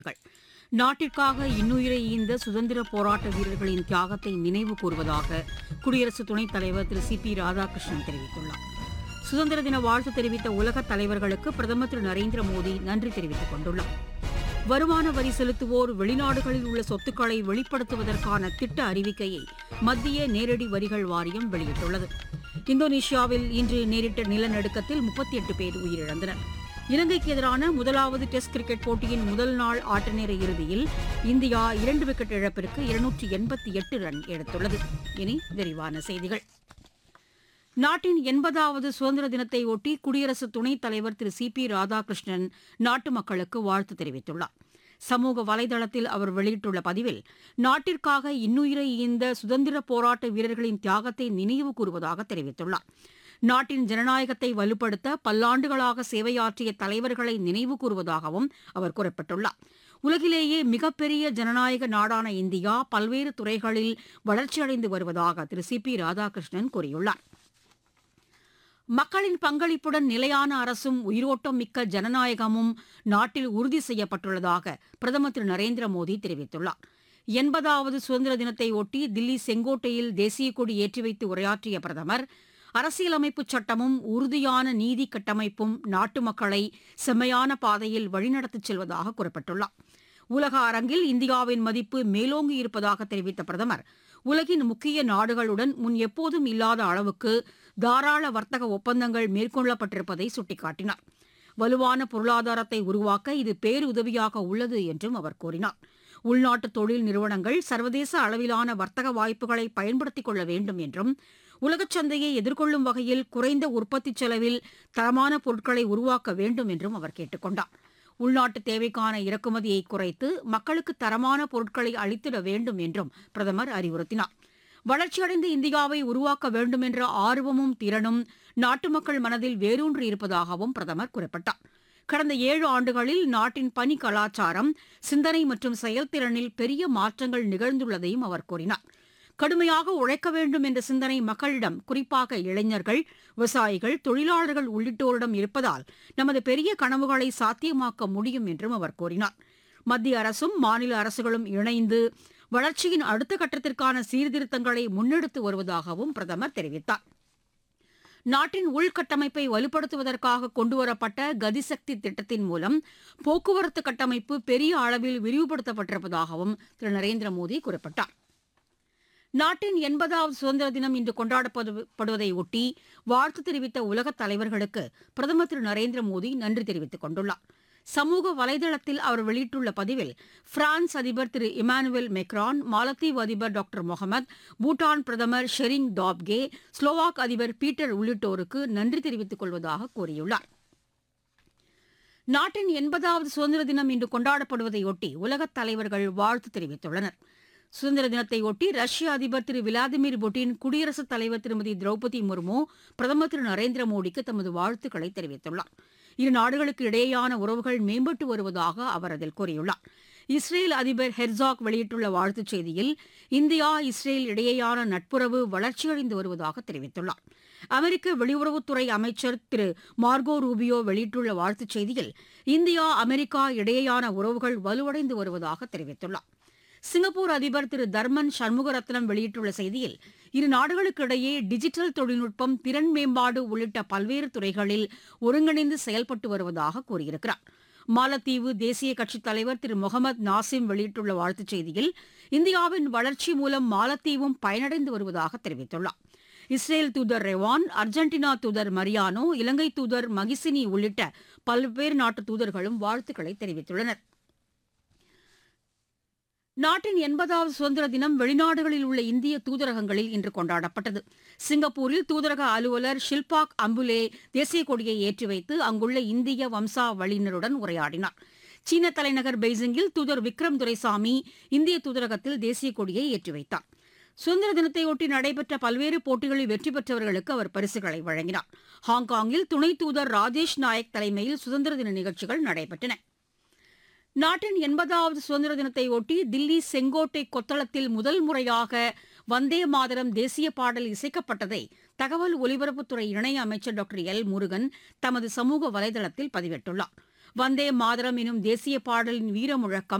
நாட்டிற்காக இன்னுயிரை ஈந்த சுதந்திர போராட்ட வீரர்களின் தியாகத்தை நினைவு கூறுவதாக குடியரசு துணைத் தலைவர் திரு சி பி ராதாகிருஷ்ணன் தெரிவித்துள்ளார் சுதந்திர தின வாழ்த்து தெரிவித்த உலகத் தலைவர்களுக்கு பிரதமர் திரு நரேந்திர மோடி நன்றி தெரிவித்துக் கொண்டுள்ளார் வருமான வரி செலுத்துவோர் வெளிநாடுகளில் உள்ள சொத்துக்களை வெளிப்படுத்துவதற்கான திட்ட அறிவிக்கையை மத்திய நேரடி வரிகள் வாரியம் வெளியிட்டுள்ளது இந்தோனேஷியாவில் இன்று நேரிட்ட நிலநடுக்கத்தில் முப்பத்தி எட்டு பேர் உயிரிழந்தனர் இலங்கைக்கு எதிரான முதலாவது டெஸ்ட் கிரிக்கெட் போட்டியின் முதல் நாள் ஆட்டநேர இறுதியில் இந்தியா இரண்டு விக்கெட் இழப்பிற்கு இருநூற்றி எண்பத்தி எட்டு ரன் எடுத்துள்ளது இனி விரிவான செய்திகள் நாட்டின் எண்பதாவது சுதந்திர தினத்தை ஒட்டி குடியரசு துணைத் தலைவர் திரு சி பி ராதாகிருஷ்ணன் நாட்டு மக்களுக்கு வாழ்த்து தெரிவித்துள்ளார் சமூக வலைதளத்தில் அவர் வெளியிட்டுள்ள பதிவில் நாட்டிற்காக இன்னுயிரை ஈந்த சுதந்திர போராட்ட வீரர்களின் தியாகத்தை நினைவு கூறுவதாக தெரிவித்துள்ளார் நாட்டின் ஜனநாயகத்தை வலுப்படுத்த பல்லாண்டுகளாக சேவையாற்றிய தலைவர்களை நினைவு கூறுவதாகவும் அவர் குறிப்பிட்டுள்ளார் உலகிலேயே மிகப்பெரிய ஜனநாயக நாடான இந்தியா பல்வேறு துறைகளில் வளர்ச்சியடைந்து வருவதாக திரு சி பி ராதாகிருஷ்ணன் கூறியுள்ளார் மக்களின் பங்களிப்புடன் நிலையான அரசும் உயிரோட்டம் மிக்க ஜனநாயகமும் நாட்டில் உறுதி செய்யப்பட்டுள்ளதாக பிரதமர் திரு நரேந்திர மோடி தெரிவித்துள்ளார் எண்பதாவது சுதந்திர தினத்தை ஒட்டி தில்லி செங்கோட்டையில் தேசிய கொடி ஏற்றி வைத்து உரையாற்றிய பிரதமர் அரசியலமைப்பு சட்டமும் உறுதியான நீதி கட்டமைப்பும் நாட்டு மக்களை செம்மையான பாதையில் வழிநடத்திச் செல்வதாக குறிப்பிட்டுள்ளார் உலக அரங்கில் இந்தியாவின் மதிப்பு மேலோங்கி இருப்பதாக தெரிவித்த பிரதமர் உலகின் முக்கிய நாடுகளுடன் முன் எப்போதும் இல்லாத அளவுக்கு தாராள வர்த்தக ஒப்பந்தங்கள் மேற்கொள்ளப்பட்டிருப்பதை சுட்டிக்காட்டினார் வலுவான பொருளாதாரத்தை உருவாக்க இது பேருதவியாக உள்ளது என்றும் அவர் கூறினார் உள்நாட்டு தொழில் நிறுவனங்கள் சர்வதேச அளவிலான வர்த்தக வாய்ப்புகளை பயன்படுத்திக் கொள்ள வேண்டும் என்றும் உலகச் சந்தையை எதிர்கொள்ளும் வகையில் குறைந்த உற்பத்தி செலவில் தரமான பொருட்களை உருவாக்க வேண்டும் என்றும் அவர் கேட்டுக் கொண்டார் உள்நாட்டு தேவைக்கான இறக்குமதியை குறைத்து மக்களுக்கு தரமான பொருட்களை அளித்திட வேண்டும் என்றும் பிரதமர் அறிவுறுத்தினார் வளர்ச்சியடைந்த இந்தியாவை உருவாக்க வேண்டும் என்ற ஆர்வமும் திறனும் நாட்டு மக்கள் மனதில் வேரூன்றி இருப்பதாகவும் பிரதமர் குறிப்பிட்டார் கடந்த ஏழு ஆண்டுகளில் நாட்டின் பணி கலாச்சாரம் சிந்தனை மற்றும் செயல்திறனில் பெரிய மாற்றங்கள் நிகழ்ந்துள்ளதையும் அவர் கூறினார் கடுமையாக உழைக்க வேண்டும் என்ற சிந்தனை மக்களிடம் குறிப்பாக இளைஞர்கள் விவசாயிகள் தொழிலாளர்கள் உள்ளிட்டோரிடம் இருப்பதால் நமது பெரிய கனவுகளை சாத்தியமாக்க முடியும் என்றும் அவர் கூறினார் மத்திய அரசும் மாநில அரசுகளும் இணைந்து வளர்ச்சியின் அடுத்த கட்டத்திற்கான சீர்திருத்தங்களை முன்னெடுத்து வருவதாகவும் பிரதமர் தெரிவித்தார் நாட்டின் உள்கட்டமைப்பை வலுப்படுத்துவதற்காக கொண்டுவரப்பட்ட கதிசக்தி திட்டத்தின் மூலம் போக்குவரத்து கட்டமைப்பு பெரிய அளவில் விரிவுபடுத்தப்பட்டிருப்பதாகவும் திரு நரேந்திர மோடி குறிப்பிட்டார் நாட்டின் எண்பதாவது சுதந்திர தினம் இன்று கொண்டாடப்படுவதை ஒட்டி வாழ்த்து தெரிவித்த உலகத் தலைவர்களுக்கு பிரதமர் திரு நரேந்திர மோடி நன்றி தெரிவித்துக் கொண்டுள்ளார் சமூக வலைதளத்தில் அவர் வெளியிட்டுள்ள பதிவில் பிரான்ஸ் அதிபர் திரு இமானுவேல் மெக்ரான் மாலத்தீவு அதிபர் டாக்டர் முகமது பூட்டான் பிரதமர் ஷெரிங் தாப்கே ஸ்லோவாக் அதிபர் பீட்டர் உள்ளிட்டோருக்கு நன்றி தெரிவித்துக் கொள்வதாக கூறியுள்ளார் நாட்டின் எண்பதாவது சுதந்திர தினம் இன்று கொண்டாடப்படுவதையொட்டி உலகத் தலைவர்கள் வாழ்த்து தெரிவித்துள்ளனர் சுதந்திர தினத்தையொட்டி ரஷ்ய அதிபர் திரு விளாடிமிர் புட்டின் குடியரசுத் தலைவர் திருமதி திரௌபதி முர்மு பிரதமர் திரு நரேந்திர மோடிக்கு தமது வாழ்த்துக்களை தெரிவித்துள்ளார் இரு நாடுகளுக்கு இடையேயான உறவுகள் மேம்பட்டு வருவதாக அவர் அதில் கூறியுள்ளார் இஸ்ரேல் அதிபர் ஹெர்சாக் வெளியிட்டுள்ள வாழ்த்துச் செய்தியில் இந்தியா இஸ்ரேல் இடையேயான நட்புறவு வளர்ச்சியடைந்து வருவதாக தெரிவித்துள்ளார் அமெரிக்க வெளியுறவுத்துறை அமைச்சர் திரு மார்கோ ரூபியோ வெளியிட்டுள்ள வாழ்த்துச் செய்தியில் இந்தியா அமெரிக்கா இடையேயான உறவுகள் வலுவடைந்து வருவதாக தெரிவித்துள்ளார் சிங்கப்பூர் அதிபர் திரு தர்மன் சண்முகரத்னம் வெளியிட்டுள்ள செய்தியில் இரு நாடுகளுக்கு இடையே டிஜிட்டல் தொழில்நுட்பம் திறன் மேம்பாடு உள்ளிட்ட பல்வேறு துறைகளில் ஒருங்கிணைந்து செயல்பட்டு வருவதாக கூறியிருக்கிறார் மாலத்தீவு தேசிய கட்சித் தலைவர் திரு முகமது நாசிம் வெளியிட்டுள்ள வாழ்த்துச் செய்தியில் இந்தியாவின் வளர்ச்சி மூலம் மாலத்தீவும் பயனடைந்து வருவதாக தெரிவித்துள்ளார் இஸ்ரேல் தூதர் ரெவான் அர்ஜென்டினா தூதர் மரியானோ இலங்கை தூதர் மகிசினி உள்ளிட்ட பல்வேறு நாட்டு தூதர்களும் வாழ்த்துக்களை தெரிவித்துள்ளனர் நாட்டின் எண்பதாவது சுதந்திர தினம் வெளிநாடுகளில் உள்ள இந்திய தூதரகங்களில் இன்று கொண்டாடப்பட்டது சிங்கப்பூரில் தூதரக அலுவலர் ஷில்பாக் அம்புலே தேசிய கொடியை ஏற்றி வைத்து அங்குள்ள இந்திய வம்சாவளியினருடன் உரையாடினார் சீன தலைநகர் பெய்ஜிங்கில் தூதர் விக்ரம் துரைசாமி இந்திய தூதரகத்தில் தேசிய கொடியை ஏற்றி வைத்தார் சுதந்திர தினத்தையொட்டி நடைபெற்ற பல்வேறு போட்டிகளில் வெற்றி பெற்றவர்களுக்கு அவர் பரிசுகளை வழங்கினார் ஹாங்காங்கில் துணை தூதர் ராஜேஷ் நாயக் தலைமையில் சுதந்திர தின நிகழ்ச்சிகள் நடைபெற்றன நாட்டின் எண்பதாவது சுதந்திர தினத்தை ஒட்டி தில்லி செங்கோட்டை கொத்தளத்தில் முதல் முறையாக வந்தே மாதரம் தேசிய பாடல் இசைக்கப்பட்டதை தகவல் ஒலிபரப்புத்துறை இணை அமைச்சர் டாக்டர் எல் முருகன் தமது சமூக வலைதளத்தில் பதிவிட்டுள்ளார் வந்தே மாதரம் எனும் தேசிய பாடலின் வீரமுழக்கம்